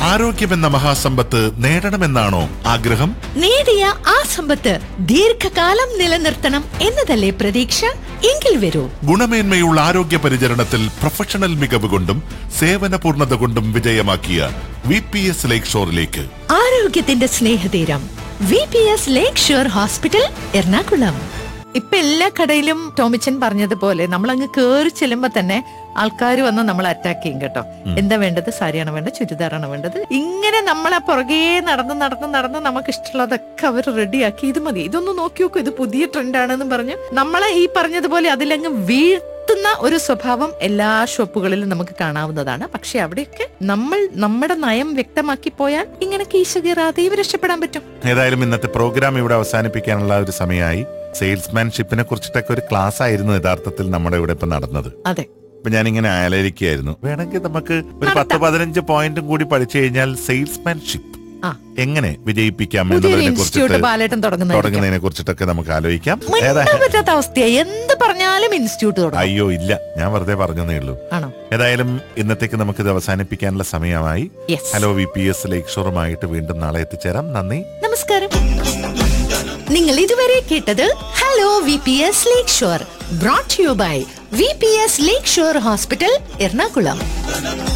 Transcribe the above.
ആരോഗ്യമെന്ന മഹാസമ്പത്ത് നേടണമെന്നാണോ ആഗ്രഹം നേടിയ ആ സമ്പത്ത് ദീർഘകാലം നിലനിർത്തണം എന്നതല്ലേ പ്രതീക്ഷ എങ്കിൽ വരൂ ഗുണമേന്മയുള്ള ആരോഗ്യ പരിചരണത്തിൽ പ്രൊഫഷണൽ മികവ് കൊണ്ടും സേവന പൂർണ്ണത കൊണ്ടും വിജയമാക്കിയ വി പി എസ് ലേക്ക് ഷോറിലേക്ക് ആരോഗ്യത്തിന്റെ സ്നേഹതീരം V P S lake shore hospital Ernakulam ഇപ്പൊ എല്ലാ കടയിലും ടോമിച്ചൻ പറഞ്ഞതുപോലെ നമ്മൾ അങ്ങ് കേറി ചെല്ലുമ്പോ തന്നെ ആൾക്കാർ വന്ന് നമ്മൾ അറ്റാക്ക് ചെയ്യും കേട്ടോ എന്താ വേണ്ടത് സാരിയാണ് വേണ്ടത് ചുരിദാറാണ് വേണ്ടത് ഇങ്ങനെ നമ്മളെ പുറകെ നടന്ന് നടന്ന് നടന്ന് നമുക്ക് ഇഷ്ടമുള്ളതൊക്കെ അവർ റെഡിയാക്കി ഇത് മതി ഇതൊന്ന് നോക്കി നോക്കൂ ഇത് പുതിയ ട്രെൻഡാണെന്ന് പറഞ്ഞ് നമ്മളെ ഈ പറഞ്ഞതുപോലെ അതിലങ്ങ് വീഴ്ത്തുന്ന ഒരു സ്വഭാവം എല്ലാ ഷോപ്പുകളിലും നമുക്ക് കാണാവുന്നതാണ് പക്ഷെ അവിടെയൊക്കെ നമ്മൾ നമ്മുടെ നയം വ്യക്തമാക്കി പോയാൽ ഇങ്ങനെ കീശ കീറാതെയും രക്ഷപ്പെടാൻ പറ്റും ഏതായാലും ഇന്നത്തെ പ്രോഗ്രാം ഇവിടെ അവസാനിപ്പിക്കാനുള്ള ഒരു സമയമായി സെയിൽസ്മാൻഷിപ്പിനെ കുറിച്ചിട്ടൊക്കെ ഒരു ക്ലാസ് ആയിരുന്നു യഥാർത്ഥത്തിൽ നമ്മുടെ ഇവിടെ ഇപ്പൊ നടന്നത് അതെ ഇപ്പൊ ഞാനിങ്ങനെ ആലോചിക്കുകയായിരുന്നു വേണമെങ്കിൽ നമുക്ക് ഒരു പത്ത് പതിനഞ്ച് പോയിന്റും കൂടി പഠിച്ചു കഴിഞ്ഞാൽ സെയിൽസ്മാൻഷിപ്പ് ആ. എങ്ങനെ വിജയിപ്പിക്കാം പുതിയൊരു എന്നുള്ളതിനെ ഇൻസ്റ്റിറ്റ്യൂട്ട് കുറിച്ചിട്ട് ബാലേട്ടൻ തുടങ്ങുന്നതായിരിക്കും തുടങ്ങുന്നതിനെ കുറിച്ചിട്ടൊക്കെ നമുക്ക് ആലോചിക്കാം മിണ്ടാൻ ഏതായാലും പറ്റാത്ത അവസ്ഥയായി എന്ത് പറഞ്ഞാലും ഇൻസ്റ്റിറ്റ്യൂട്ട് തുടങ്ങും അയ്യോ ഇല്ല ഞാൻ വെറുതെ പറഞ്ഞതേ ഉള്ളൂ ആണോ ഏതായാലും ഇന്നത്തേക്ക് നമുക്കിത് അവസാനിപ്പിക്കാനുള്ള സമയമായി yes hello V P S lake ഷോറുമായിട്ട് വീണ്ടും നാളെ എത്തിച്ചേരാം നന്ദി നമസ്കാരം നിങ്ങൾ ഇതുവരെ കേട്ടത് hello V P S lake shore brought you by V P S lake shore hospital Ernakulam